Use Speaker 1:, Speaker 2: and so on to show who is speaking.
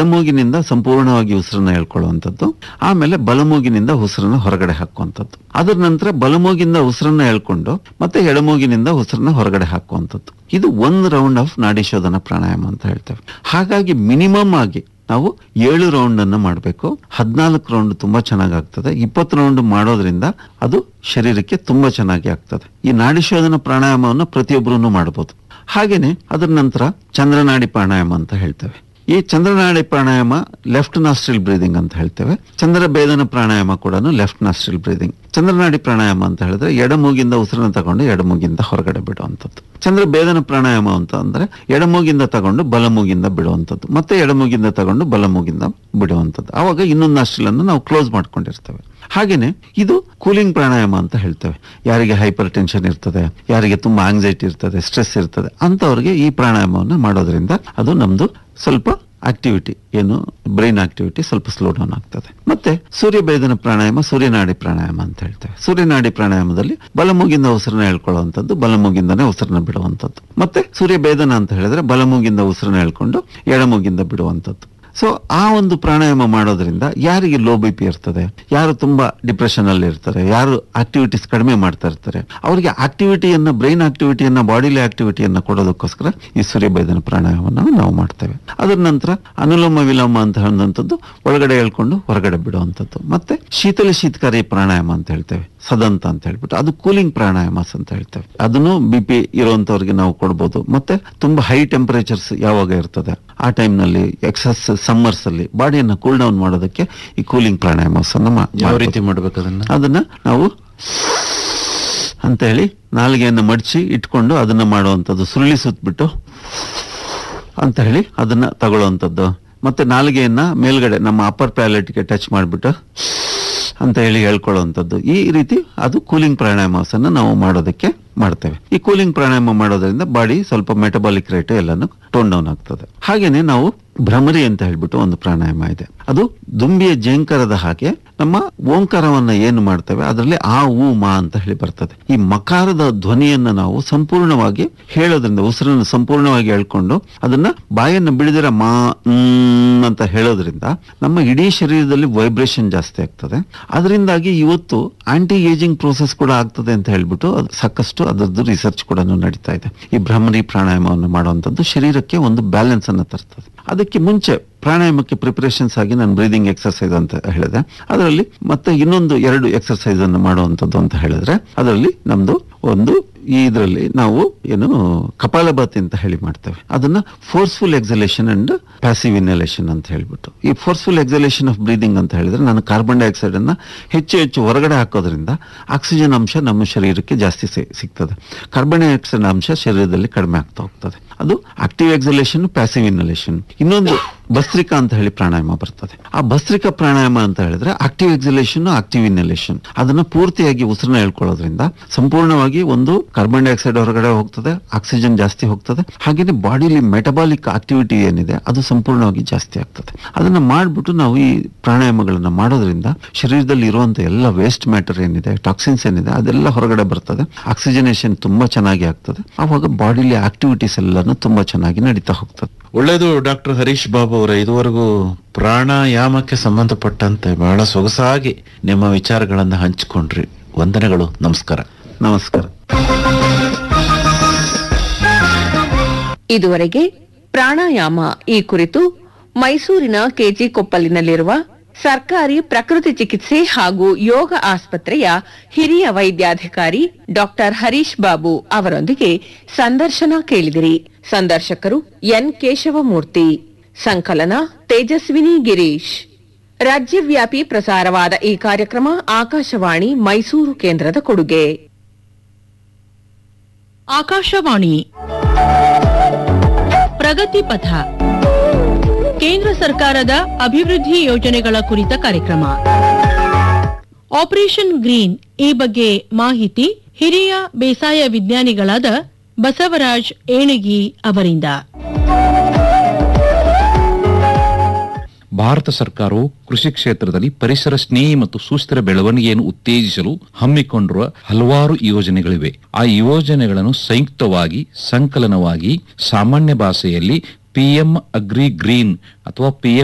Speaker 1: ಎಡಮೂಗಿನಿಂದ ಸಂಪೂರ್ಣವಾಗಿ ಉಸಿರನ್ನ ಎಳ್ಕೊಳ್ಳುವಂಥದ್ದು ಆಮೇಲೆ ಬಲಮೂಗಿನಿಂದ ಉಸಿರನ್ನ ಹೊರಗಡೆ ಹಾಕುವಂಥದ್ದು ಅದರ ನಂತರ ಬಲಮೂಗಿಂದ ಉಸಿರನ್ನ ಎಳ್ಕೊಂಡು ಮತ್ತೆ ಎಡಮೂಗಿನಿಂದ ಉಸಿರನ್ನ ಹೊರಗಡೆ ಹಾಕುವಂಥದ್ದು ಇದು ಒಂದು ರೌಂಡ್ ಆಫ್ ನಾಡಿ ಶೋಧನ ಪ್ರಾಣಾಯಾಮ ಅಂತ ಹೇಳ್ತೇವೆ ಹಾಗಾಗಿ ಮಿನಿಮಮ್ ಆಗಿ ನಾವು ಏಳು ರೌಂಡ್ ಅನ್ನ ಮಾಡಬೇಕು ಹದಿನಾಲ್ಕು ರೌಂಡ್ ತುಂಬಾ ಚೆನ್ನಾಗಿ ಆಗ್ತದೆ ಇಪ್ಪತ್ತು ರೌಂಡ್ ಮಾಡೋದ್ರಿಂದ ಅದು ಶರೀರಕ್ಕೆ ತುಂಬಾ ಚೆನ್ನಾಗಿ ಆಗ್ತದೆ ಈ ನಾಡಿ ಶೋಧನ ಪ್ರಾಣಾಯಾಮವನ್ನು ಪ್ರತಿಯೊಬ್ಬರೂ ಮಾಡಬಹುದು ಹಾಗೇನೆ ಅದರ ನಂತರ ಚಂದ್ರನಾಡಿ ಪ್ರಾಣಾಯಾಮ ಅಂತ ಹೇಳ್ತೇವೆ ಈ ಚಂದ್ರನಾಡಿ ಪ್ರಾಣಾಯಾಮ ಲೆಫ್ಟ್ ನಾಸ್ಟ್ರಿಲ್ ಬ್ರೀದಿಂಗ್ ಅಂತ ಹೇಳ್ತೇವೆ ಚಂದ್ರ ಭೇದನ ಪ್ರಾಣಾಯಾಮ ಕೂಡ ಲೆಫ್ಟ್ ನಾಸ್ಟ್ರಿಲ್ ಬ್ರೀದಿಂಗ್ ಚಂದ್ರನಾಡಿ ಪ್ರಾಣಾಯಾಮ ಅಂತ ಹೇಳಿದ್ರೆ ಎಡಮೂಗಿಂದ ಉಸಿರನ್ನ ತಗೊಂಡು ಎಡಮೂಗಿಂದ ಹೊರಗಡೆ ಬಿಡುವಂಥದ್ದು ಚಂದ್ರ ಭೇದನ ಪ್ರಾಣಾಯಾಮ ಅಂತ ಅಂದ್ರೆ ಎಡಮೂಗಿಂದ ತಗೊಂಡು ಬಲಮೂಗಿಂದ ಬಿಡುವಂಥದ್ದು ಮತ್ತೆ ಎಡಮೂಗಿಂದ ತಗೊಂಡು ಬಲಮೂಗಿಂದ ಬಿಡುವಂಥದ್ದು ಆವಾಗ ಇನ್ನೊಂದು ನಾಸ್ಟ್ರಿಲ್ ಅನ್ನು ನಾವು ಕ್ಲೋಸ್ ಮಾಡ್ಕೊಂಡಿರ್ತೇವೆ ಹಾಗೇನೆ ಇದು ಕೂಲಿಂಗ್ ಪ್ರಾಣಾಯಾಮ ಅಂತ ಹೇಳ್ತೇವೆ ಯಾರಿಗೆ ಹೈಪರ್ ಟೆನ್ಷನ್ ಇರ್ತದೆ ಯಾರಿಗೆ ತುಂಬಾ ಆಂಗ್ಸೈಟಿ ಇರ್ತದೆ ಸ್ಟ್ರೆಸ್ ಇರ್ತದೆ ಅಂತವರಿಗೆ ಈ ಪ್ರಾಣಾಯಾಮವನ್ನು ಮಾಡೋದ್ರಿಂದ ಅದು ನಮ್ದು ಸ್ವಲ್ಪ ಆಕ್ಟಿವಿಟಿ ಏನು ಬ್ರೈನ್ ಆಕ್ಟಿವಿಟಿ ಸ್ವಲ್ಪ ಸ್ಲೋ ಡೌನ್ ಆಗ್ತದೆ ಮತ್ತೆ ಸೂರ್ಯ ಭೇದನ ಪ್ರಾಣಾಯಾಮ ಸೂರ್ಯನಾಡಿ ಪ್ರಾಣಾಯಾಮ ಅಂತ ಹೇಳ್ತೇವೆ ಸೂರ್ಯನಾಡಿ ಪ್ರಾಣಾಯಾಮದಲ್ಲಿ ಬಲಮೂಗಿಂದ ಉಸಿರನ್ನ ಹೇಳ್ಕೊಳ್ಳುವಂಥದ್ದು ಬಲಮೂಗಿಂದನೇ ಉಸಿರನ್ನ ಬಿಡುವಂಥದ್ದು ಮತ್ತೆ ಸೂರ್ಯ ಭೇದನ ಅಂತ ಹೇಳಿದ್ರೆ ಬಲಮೂಗಿಂದ ಉಸಿರನ್ನ ಹೇಳ್ಕೊಂಡು ಎಡಮೂಗಿಂದ ಬಿಡುವಂಥದ್ದು ಸೊ ಆ ಒಂದು ಪ್ರಾಣಾಯಾಮ ಮಾಡೋದ್ರಿಂದ ಯಾರಿಗೆ ಲೋ ಬಿ ಪಿ ಇರ್ತದೆ ಯಾರು ತುಂಬಾ ಡಿಪ್ರೆಷನ್ ಅಲ್ಲಿ ಇರ್ತಾರೆ ಯಾರು ಆಕ್ಟಿವಿಟೀಸ್ ಕಡಿಮೆ ಮಾಡ್ತಾ ಇರ್ತಾರೆ ಅವರಿಗೆ ಆಕ್ಟಿವಿಟಿಯನ್ನ ಬ್ರೈನ್ ಆಕ್ಟಿವಿಟಿಯನ್ನ ಬಾಡಿಲಿ ಆಕ್ಟಿವಿಟಿಯನ್ನ ಕೊಡೋದಕ್ಕೋಸ್ಕರ ಈ ಸೂರ್ಯಭೇದನ ಪ್ರಾಣಾಯಾಮವನ್ನು ನಾವು ಮಾಡ್ತೇವೆ ಅದರ ನಂತರ ಅನುಲೋಮ ವಿಲೋಮ ಅಂತ ಹೇಳುವಂಥದ್ದು ಒಳಗಡೆ ಹೇಳ್ಕೊಂಡು ಹೊರಗಡೆ ಬಿಡುವಂಥದ್ದು ಮತ್ತೆ ಶೀತಲ ಶೀತಕಾರಿ ಪ್ರಾಣಾಯಾಮ ಅಂತ ಹೇಳ್ತೇವೆ ಸದಂತ ಅಂತ ಹೇಳ್ಬಿಟ್ಟು ಅದು ಕೂಲಿಂಗ್ ಪ್ರಾಣಾಯಾಮಸ್ ಅಂತ ಹೇಳ್ತೇವೆ ಅದನ್ನು ಬಿ ಪಿ ಇರುವಂತವ್ರಿಗೆ ನಾವು ಕೊಡ್ಬೋದು ಮತ್ತೆ ತುಂಬಾ ಹೈ ಟೆಂಪರೇಚರ್ಸ್ ಯಾವಾಗ ಇರ್ತದೆ ಆ time ನಲ್ಲಿ ಎಕ್ಸಸ್ ಸಮ್ಮರ್ಸ್ ಅಲ್ಲಿ ಬಾಡಿಯನ್ನ ಕೂಲ್ ಡೌನ್ ಮಾಡೋದಕ್ಕೆ ಈ ಕೂಲಿಂಗ್ ಪ್ರಾಣಾಯಾಮಸ್ ಅನ್ನ ಮಾ-
Speaker 2: ಯಾವ
Speaker 1: ಮಾಡ್ಬೋದು.
Speaker 2: ರೀತಿ ಮಾಡ್ಬೇಕು ಅದನ್ನ
Speaker 1: ಅದನ್ನ ನಾವು ಅಂತ ಹೇಳಿ ನಾಲಿಗೆಯನ್ನು ಮಡಚಿ ಇಟ್ಕೊಂಡು ಅದನ್ನ ಮಾಡುವಂಥದ್ದು ಸುರುಳಿ ಸುತ್ತಬಿಟ್ಟು ಅಂತ ಹೇಳಿ ಅದನ್ನ ತಗೊಳ್ಳುವಂಥದ್ದು ಮತ್ತೆ ನಾಲಿಗೆಯನ್ನ ಮೇಲ್ಗಡೆ ನಮ್ಮ ಅಪ್ಪರ್ ಪ್ಯಾಲೆಟ್ಗೆ ಟಚ್ ಮಾಡಿಬಿಟ್ಟು ಅಂತ ಹೇಳಿ ಹೇಳ್ಕೊಳ್ಳುವಂಥದ್ದು ಈ ರೀತಿ ಅದು ಕೂಲಿಂಗ್ ಪ್ರಾಣಾಯಾಮಸನ್ನ ನಾವು ಮಾಡೋದಕ್ಕೆ ಮಾಡ್ತೇವೆ ಈ ಕೂಲಿಂಗ್ ಪ್ರಾಣಾಯಾಮ ಮಾಡೋದ್ರಿಂದ ಬಾಡಿ ಸ್ವಲ್ಪ ಮೆಟಬಾಲಿಕ್ ರೇಟ್ ಎಲ್ಲಾನು ಟೋನ್ ಡೌನ್ ಆಗ್ತದೆ ಹಾಗೇನೆ ನಾವು ಭ್ರಮರಿ ಅಂತ ಹೇಳ್ಬಿಟ್ಟು ಒಂದು ಪ್ರಾಣಾಯಾಮ ಇದೆ ಅದು ದುಂಬಿಯ ಜೇಂಕರದ ಹಾಗೆ ನಮ್ಮ ಓಂಕಾರವನ್ನ ಏನು ಮಾಡ್ತೇವೆ ಅದರಲ್ಲಿ ಆ ಊ ಮಾ ಅಂತ ಹೇಳಿ ಬರ್ತದೆ ಈ ಮಕಾರದ ಧ್ವನಿಯನ್ನ ನಾವು ಸಂಪೂರ್ಣವಾಗಿ ಹೇಳೋದ್ರಿಂದ ಉಸಿರನ್ನು ಸಂಪೂರ್ಣವಾಗಿ ಹೇಳ್ಕೊಂಡು ಅದನ್ನ ಬಾಯನ್ನ ಬಿಡದಿರ ಮಾ ಮ್ ಅಂತ ಹೇಳೋದ್ರಿಂದ ನಮ್ಮ ಇಡೀ ಶರೀರದಲ್ಲಿ ವೈಬ್ರೇಷನ್ ಜಾಸ್ತಿ ಆಗ್ತದೆ ಅದರಿಂದಾಗಿ ಇವತ್ತು ಆಂಟಿ ಏಜಿಂಗ್ ಪ್ರೋಸೆಸ್ ಕೂಡ ಆಗ್ತದೆ ಅಂತ ಹೇಳ್ಬಿಟ್ಟು ಅದು ಸಾಕಷ್ಟು ಅದರದ್ದು ರಿಸರ್ಚ್ ಕೂಡ ನಡೀತಾ ಇದೆ ಈ ಭ್ರಮರಿ ಪ್ರಾಣಾಯಾಮವನ್ನು ಮಾಡುವಂಥದ್ದು ಶರೀರಕ್ಕೆ ಒಂದು ಬ್ಯಾಲೆನ್ಸ್ ಅನ್ನು ತರ್ತದೆ ಅದಕ್ಕೆ ಮುಂಚೆ ಪ್ರಾಣಾಯಾಮಕ್ಕೆ ಪ್ರಿಪರೇಷನ್ಸ್ ಆಗಿ ನಾನು ಬ್ರೀದಿಂಗ್ ಎಕ್ಸರ್ಸೈಸ್ ಅಂತ ಹೇಳಿದೆ ಅದರಲ್ಲಿ ಮತ್ತೆ ಇನ್ನೊಂದು ಎರಡು ಎಕ್ಸರ್ಸೈಸ್ ಅನ್ನು ಮಾಡುವಂಥದ್ದು ಅಂತ ಹೇಳಿದ್ರೆ ಅದರಲ್ಲಿ ನಮ್ದು ಒಂದು ಈ ಇದರಲ್ಲಿ ನಾವು ಏನು ಕಪಾಲಭಾತಿ ಅಂತ ಹೇಳಿ ಮಾಡ್ತೇವೆ ಅದನ್ನ forceful exhalation and passive inhalation ಅಂತ ಹೇಳ್ಬಿಟ್ಟು ಈ ಫೋರ್ಸ್ಫುಲ್ ಎಕ್ಸಲೇಷನ್ ಆಫ್ ಬ್ರೀದಿಂಗ್ ಅಂತ ಹೇಳಿದ್ರೆ ನಾನು ಕಾರ್ಬನ್ ಡೈಆಕ್ಸೈಡ್ ಅನ್ನ ಹೆಚ್ಚು ಹೆಚ್ಚು ಹೊರಗಡೆ ಹಾಕೋದ್ರಿಂದ ಆಕ್ಸಿಜನ್ ಅಂಶ ನಮ್ಮ ಶರೀರಕ್ಕೆ ಜಾಸ್ತಿ ಸಿ- ಸಿಗ್ತದೆ ಕಾರ್ಬನ್ ಡೈಆಕ್ಸೈಡ್ ಅಂಶ ಶರೀರದಲ್ಲಿ ಕಡಿಮೆ ಆಗ್ತಾ ಹೋಗ್ತದೆ ಅದು ಆಕ್ಟಿವ್ ಎಕ್ಸಲೇಷನ್ ಪ್ಯಾಸಿವ್ ಇನ್ಹಲೇಷನ್ ಇನ್ನೊಂದು ಭಸ್ತ್ರಿಕಾ ಅಂತ ಹೇಳಿ ಪ್ರಾಣಾಯಾಮ ಬರ್ತದೆ ಆ ಭಸ್ತ್ರಿಕಾ ಪ್ರಾಣಾಯಾಮ ಅಂತ ಹೇಳಿದ್ರೆ ಆಕ್ಟಿವ್ ಎಕ್ಸಲೇಷನ್ ಆಕ್ಟಿವ್ ಇನ್ಹಲೇಷನ್ ಅದನ್ನ ಪೂರ್ತಿಯಾಗಿ ಉಸಿರನ್ನ ಹೇಳ್ಕೊಳ್ಳೋದ್ರಿಂದ ಸಂಪೂರ್ಣವಾಗಿ ಒಂದು ಕಾರ್ಬನ್ ಡೈಆಕ್ಸೈಡ್ ಹೊರಗಡೆ ಹೋಗ್ತದೆ ಆಕ್ಸಿಜನ್ ಜಾಸ್ತಿ ಹೋಗ್ತದೆ ಹಾಗೇನೆ ಬಾಡಿಲಿ ಮೆಟಬಾಲಿಕ್ ಆಕ್ಟಿವಿಟಿ ಏನಿದೆ ಅದು ಸಂಪೂರ್ಣವಾಗಿ ಜಾಸ್ತಿ ಆಗ್ತದೆ ಅದನ್ನ ಮಾಡ್ಬಿಟ್ಟು ನಾವು ಈ ಪ್ರಾಣಾಯಾಮಗಳನ್ನ ಮಾಡೋದ್ರಿಂದ ಶರೀರದಲ್ಲಿ ಇರುವಂತ ಎಲ್ಲ ವೇಸ್ಟ್ ಮ್ಯಾಟರ್ ಏನಿದೆ ಟಾಕ್ಸಿನ್ಸ್ ಏನಿದೆ ಅದೆಲ್ಲ ಹೊರಗಡೆ ಬರ್ತದೆ ಆಕ್ಸಿಜನೇಷನ್ ತುಂಬಾ ಚೆನ್ನಾಗಿ ಆಗ್ತದೆ ಆವಾಗ ಬಾಡಿಲಿ ಆಕ್ಟಿವಿಟೀಸ್ ಎಲ್ಲಾನು ತುಂಬಾ ಚೆನ್ನಾಗಿ ನಡೀತಾ ಹೋಗ್ತದೆ
Speaker 2: ಒಳ್ಳೇದು ಡಾಕ್ಟರ್ ಹರೀಶ್ ಬಾಬು ಅವರ ಇದುವರೆಗೂ ಪ್ರಾಣಾಯಾಮಕ್ಕೆ ಸಂಬಂಧಪಟ್ಟಂತೆ ಬಹಳ ಸೊಗಸಾಗಿ ನಿಮ್ಮ ವಿಚಾರಗಳನ್ನ ಹಂಚಿಕೊಂಡ್ರಿ ವಂದನೆಗಳು ನಮಸ್ಕಾರ
Speaker 1: ನಮಸ್ಕಾರ
Speaker 3: ಇದುವರೆಗೆ ಪ್ರಾಣಾಯಾಮ ಈ ಕುರಿತು ಮೈಸೂರಿನ ಕೆಜಿ ಕೊಪ್ಪಲಿನಲ್ಲಿರುವ ಸರ್ಕಾರಿ ಪ್ರಕೃತಿ ಚಿಕಿತ್ಸೆ ಹಾಗೂ ಯೋಗ ಆಸ್ಪತ್ರೆಯ ಹಿರಿಯ ವೈದ್ಯಾಧಿಕಾರಿ ಡಾಕ್ಟರ್ ಹರೀಶ್ ಬಾಬು ಅವರೊಂದಿಗೆ ಸಂದರ್ಶನ ಕೇಳಿದಿರಿ ಸಂದರ್ಶಕರು ಎನ್ ಕೇಶವಮೂರ್ತಿ ಸಂಕಲನ ತೇಜಸ್ವಿನಿ ಗಿರೀಶ್ ರಾಜ್ಯವ್ಯಾಪಿ ಪ್ರಸಾರವಾದ ಈ ಕಾರ್ಯಕ್ರಮ ಆಕಾಶವಾಣಿ ಮೈಸೂರು ಕೇಂದ್ರದ ಕೊಡುಗೆ
Speaker 4: ಆಕಾಶವಾಣಿ ಪ್ರಗತಿ ಪಥ ಕೇಂದ್ರ ಸರ್ಕಾರದ ಅಭಿವೃದ್ಧಿ ಯೋಜನೆಗಳ ಕುರಿತ ಕಾರ್ಯಕ್ರಮ ಆಪರೇಷನ್ ಗ್ರೀನ್ ಈ ಬಗ್ಗೆ ಮಾಹಿತಿ ಹಿರಿಯ ಬೇಸಾಯ ವಿಜ್ಞಾನಿಗಳಾದ ಬಸವರಾಜ್ ಏಣಗಿ ಅವರಿಂದ
Speaker 5: ಭಾರತ ಸರ್ಕಾರವು ಕೃಷಿ ಕ್ಷೇತ್ರದಲ್ಲಿ ಪರಿಸರ ಸ್ನೇಹಿ ಮತ್ತು ಸುಸ್ಥಿರ ಬೆಳವಣಿಗೆಯನ್ನು ಉತ್ತೇಜಿಸಲು ಹಮ್ಮಿಕೊಂಡಿರುವ ಹಲವಾರು ಯೋಜನೆಗಳಿವೆ ಆ ಯೋಜನೆಗಳನ್ನು ಸಂಯುಕ್ತವಾಗಿ ಸಂಕಲನವಾಗಿ ಸಾಮಾನ್ಯ ಭಾಷೆಯಲ್ಲಿ ಪಿಎಂ ಅಗ್ರಿ ಗ್ರೀನ್ ಅಥವಾ ಪಿಎಂ